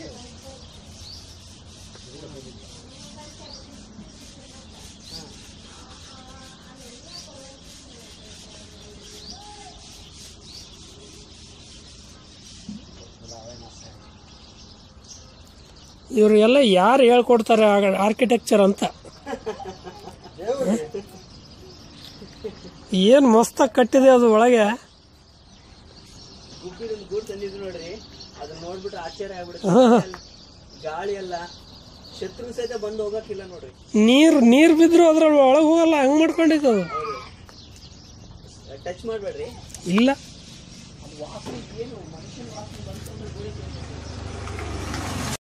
ಇವರು ಎಲ್ಲ ಯಾರು ಹೇಳ್ಕೊಡ್ತಾರೆ ಆರ್ಕಿಟೆಕ್ಚರ್ ಅಂತ ಏನು ಮಸ್ತಾಗಿ ಕಟ್ಟಿದೆ ಅದು ಒಳಗೆ ಗುಬ್ಬಿದೊಂದು ಗೂಡು ತಂದಿದ್ರು ನೋಡ್ರಿ ಅದನ್ನ ನೋಡ್ಬಿಟ್ಟು ಆಶ್ಚರ್ಯ ಆಗ್ಬಿಡುತ್ತೆ ಗಾಳಿ ಎಲ್ಲ ಶತ್ರು ಸಹಿತ ಬಂದು ಹೋಗಕ್ಕಿಲ್ಲ ನೋಡ್ರಿ ನೀರು ನೀರು ಬಿದ್ರು ಅದ್ರಲ್ಲಿ ಒಳಗೆ ಹೋಗಲ್ಲ ಹಂಗೆ ಮಾಡ್ಕೊಂಡಿದ್ದು ಅದು ಟಚ್ ಮಾಡ್ಬೇಡ್ರಿ ಇಲ್ಲ ಅದು ವಾಸನೆ ಏನು ಮನುಷ್ಯನ ವಾಸನೆ ಬಂತಂದ್ರೆ ಗುಳಿ